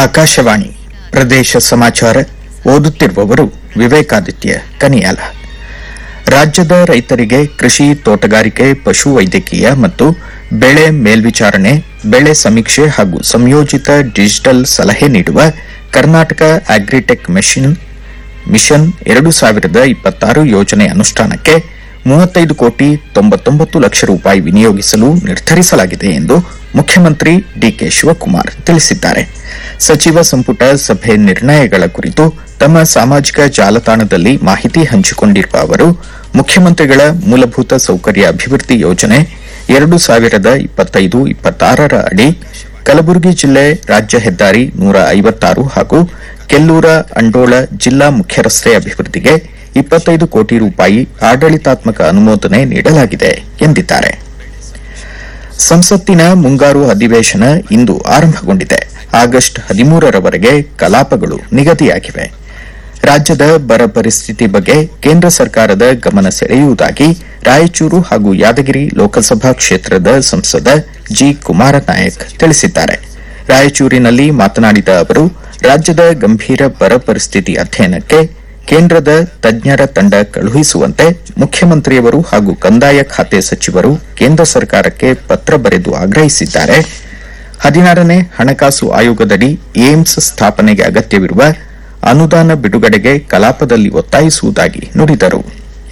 ಆಕಾಶವಾಣಿ ಪ್ರದೇಶ ಸಮಾಚಾರ ಓದುತ್ತಿರುವವರು ವಿವೇಕಾದಿತ್ಯ ಕನಿಯಾಲ ರಾಜ್ಯದ ರೈತರಿಗೆ ಕೃಷಿ ತೋಟಗಾರಿಕೆ ಪಶು ವೈದ್ಯಕೀಯ ಮತ್ತು ಬೆಳೆ ಮೇಲ್ವಿಚಾರಣೆ ಬೆಳೆ ಸಮೀಕ್ಷೆ ಹಾಗೂ ಸಂಯೋಜಿತ ಡಿಜಿಟಲ್ ಸಲಹೆ ನೀಡುವ ಕರ್ನಾಟಕ ಅಗ್ರಿಟೆಕ್ ಮಿಷನ್ ಮಿಷನ್ ಎರಡು ಸಾವಿರದ ಇಪ್ಪತ್ತಾರು ಯೋಜನೆ ಅನುಷ್ಠಾನಕ್ಕೆ ಮೂವತ್ತೈದು ಕೋಟಿ ತೊಂಬತ್ತೊಂಬತ್ತು ಲಕ್ಷ ರೂಪಾಯಿ ವಿನಿಯೋಗಿಸಲು ನಿರ್ಧರಿಸಲಾಗಿದೆ ಎಂದು ಮುಖ್ಯಮಂತ್ರಿ ಡಿಕೆ ಶಿವಕುಮಾರ್ ತಿಳಿಸಿದ್ದಾರೆ ಸಚಿವ ಸಂಪುಟ ಸಭೆ ನಿರ್ಣಯಗಳ ಕುರಿತು ತಮ್ಮ ಸಾಮಾಜಿಕ ಜಾಲತಾಣದಲ್ಲಿ ಮಾಹಿತಿ ಹಂಚಿಕೊಂಡಿರುವ ಅವರು ಮುಖ್ಯಮಂತ್ರಿಗಳ ಮೂಲಭೂತ ಸೌಕರ್ಯ ಅಭಿವೃದ್ಧಿ ಯೋಜನೆ ಎರಡು ಸಾವಿರದ ಇಪ್ಪತ್ತೈದು ಇಪ್ಪತ್ತಾರರ ಅಡಿ ಕಲಬುರಗಿ ಜಿಲ್ಲೆ ರಾಜ್ಯ ಹೆದ್ದಾರಿ ನೂರ ಐವತ್ತಾರು ಹಾಗೂ ಕೆಲ್ಲೂರ ಅಂಡೋಳ ಜಿಲ್ಲಾ ಮುಖ್ಯ ರಸ್ತೆ ಅಭಿವೃದ್ಧಿಗೆ ಇಪ್ಪತ್ತೈದು ಕೋಟಿ ರೂಪಾಯಿ ಆಡಳಿತಾತ್ಮಕ ಅನುಮೋದನೆ ನೀಡಲಾಗಿದೆ ಎಂದಿದ್ದಾರೆ ಸಂಸತ್ತಿನ ಮುಂಗಾರು ಅಧಿವೇಶನ ಇಂದು ಆರಂಭಗೊಂಡಿದೆ ಆಗಸ್ಟ್ ಹದಿಮೂರರವರೆಗೆ ಕಲಾಪಗಳು ನಿಗದಿಯಾಗಿವೆ ರಾಜ್ಯದ ಬರ ಪರಿಸ್ಥಿತಿ ಬಗ್ಗೆ ಕೇಂದ್ರ ಸರ್ಕಾರದ ಗಮನ ಸೆಳೆಯುವುದಾಗಿ ರಾಯಚೂರು ಹಾಗೂ ಯಾದಗಿರಿ ಲೋಕಸಭಾ ಕ್ಷೇತ್ರದ ಸಂಸದ ಜಿ ಕುಮಾರನಾಯಕ್ ತಿಳಿಸಿದ್ದಾರೆ ರಾಯಚೂರಿನಲ್ಲಿ ಮಾತನಾಡಿದ ಅವರು ರಾಜ್ಯದ ಗಂಭೀರ ಬರ ಪರಿಸ್ಥಿತಿ ಅಧ್ಯಯನಕ್ಕೆ ಕೇಂದ್ರದ ತಜ್ಞರ ತಂಡ ಕಳುಹಿಸುವಂತೆ ಮುಖ್ಯಮಂತ್ರಿಯವರು ಹಾಗೂ ಕಂದಾಯ ಖಾತೆ ಸಚಿವರು ಕೇಂದ್ರ ಸರ್ಕಾರಕ್ಕೆ ಪತ್ರ ಬರೆದು ಆಗ್ರಹಿಸಿದ್ದಾರೆ ಹದಿನಾರನೇ ಹಣಕಾಸು ಆಯೋಗದಡಿ ಏಮ್ಸ್ ಸ್ಥಾಪನೆಗೆ ಅಗತ್ಯವಿರುವ ಅನುದಾನ ಬಿಡುಗಡೆಗೆ ಕಲಾಪದಲ್ಲಿ ಒತ್ತಾಯಿಸುವುದಾಗಿ ನುಡಿದರು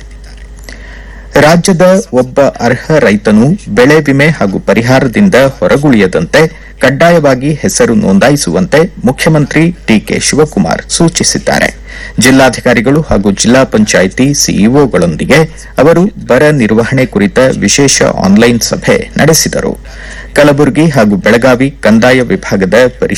ರಾಜ್ಯದ ಒಬ್ಬ ಅರ್ಹ ರೈತನು ಬೆಳೆ ವಿಮೆ ಹಾಗೂ ಪರಿಹಾರದಿಂದ ಹೊರಗುಳಿಯದಂತೆ ಕಡ್ಡಾಯವಾಗಿ ಹೆಸರು ನೋಂದಾಯಿಸುವಂತೆ ಮುಖ್ಯಮಂತ್ರಿ ಡಿಕೆ ಶಿವಕುಮಾರ್ ಸೂಚಿಸಿದ್ದಾರೆ ಜಿಲ್ಲಾಧಿಕಾರಿಗಳು ಹಾಗೂ ಜಿಲ್ಲಾ ಪಂಚಾಯಿತಿ ಸಿಇಒಗಳೊಂದಿಗೆ ಅವರು ಬರ ನಿರ್ವಹಣೆ ಕುರಿತ ವಿಶೇಷ ಆನ್ಲೈನ್ ಸಭೆ ನಡೆಸಿದರು ಕಲಬುರಗಿ ಹಾಗೂ ಬೆಳಗಾವಿ ಕಂದಾಯ ವಿಭಾಗದ ಪರಿಶೀಲನೆ